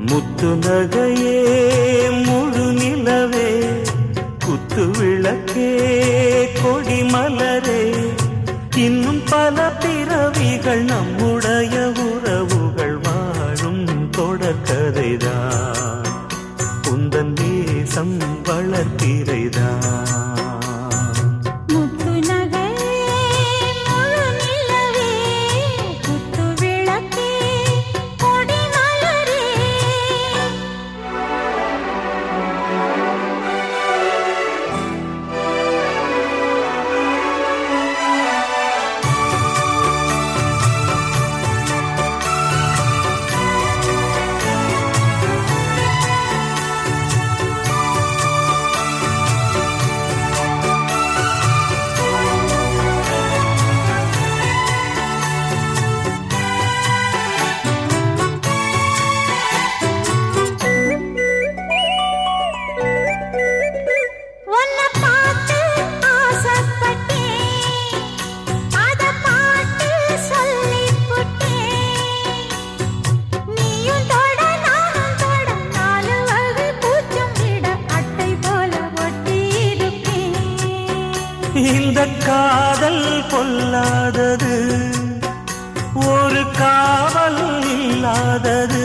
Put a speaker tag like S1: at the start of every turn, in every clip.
S1: முத்து நகையே முழு நிலவே குத்து விளக்கே கொடி மலரே இன்னும் பல பிறவிகள் நம்முடைய உறவுகள் வாழும் தொடர்கதைதான் உந்தன் தேசம் வளர்த்திரைதான்
S2: முத்து நகையே முழு நிலவே குத்து விளக்கே கொடி மலரே உன்னை பார்த்து ஆசைப்பட்டேன் அத பாட்டு சொல்லிப் புட்டேன் நீயும் தொட நானும் தொட நாலு வகை பூச்சம் விட அட்டை போல ஒட்டி இருப்பேன்
S1: இந்த காதல் பொல்லாதது ஒரு காவல் இல்லாதது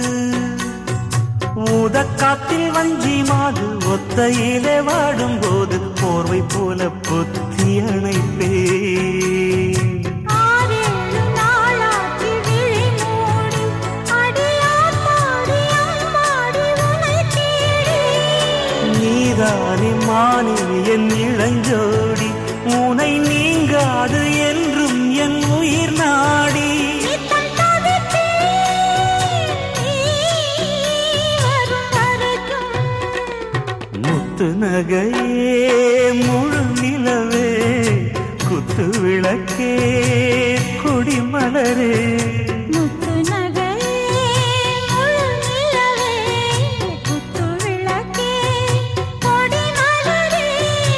S1: ஊதக்காத்தில் வஞ்சி மாது ஒத்தையிலே வாடும்போது போர்வை போல புத்தி அணைப்பேன்
S2: ஆறேழு நாளாச்சு விழி மூடி அடியாத்தாடி அம்மாடி உனை தேடி
S1: நீதானே மானே என் இளஞ்சோடி உனை நீங்காது என்றும் என் உயிர் நாடி
S2: நித்தம் தவித்தேன் நீ வரும் வரைக்கும்
S1: முத்து நகையே முழு நிலவே குத்து விளக்கே கொடிமலரே
S2: முத்து நகையே முழு நிலவே குத்து விளக்கே கொடி மலரே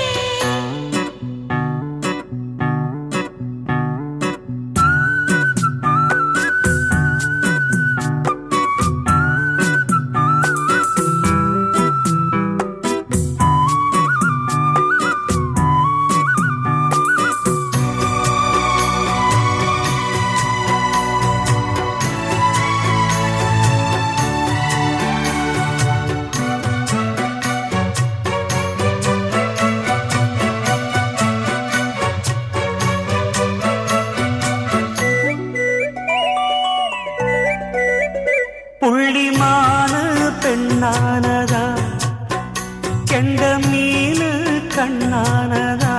S1: புள்ளிமான பெண்ணானதா கெண்ட மீனு கண்ணானதா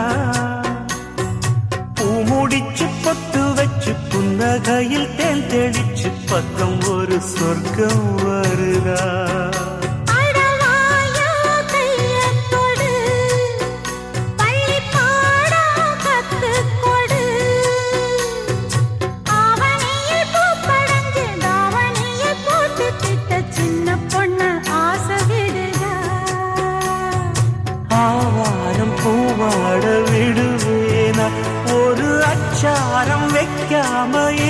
S1: பூமுடிச்சு பொட்டு வச்சு புன்னகையில் தேன் தெளிச்சு பக்கம் ஒரு சொர்க்கம் வருதா
S2: அடவாயா கையத் தொடு பள்ளி பாடம் கத்துக் கொடு ஆவணியில் பூப்படைஞ்சு தாவணியில் போட்டு திட்ட சின்ன பொண்ணு ஆசை விடுதா
S1: ஆவாரம் பூவாட விடுவேனா ஒரு அச்சாரம் வைக்காம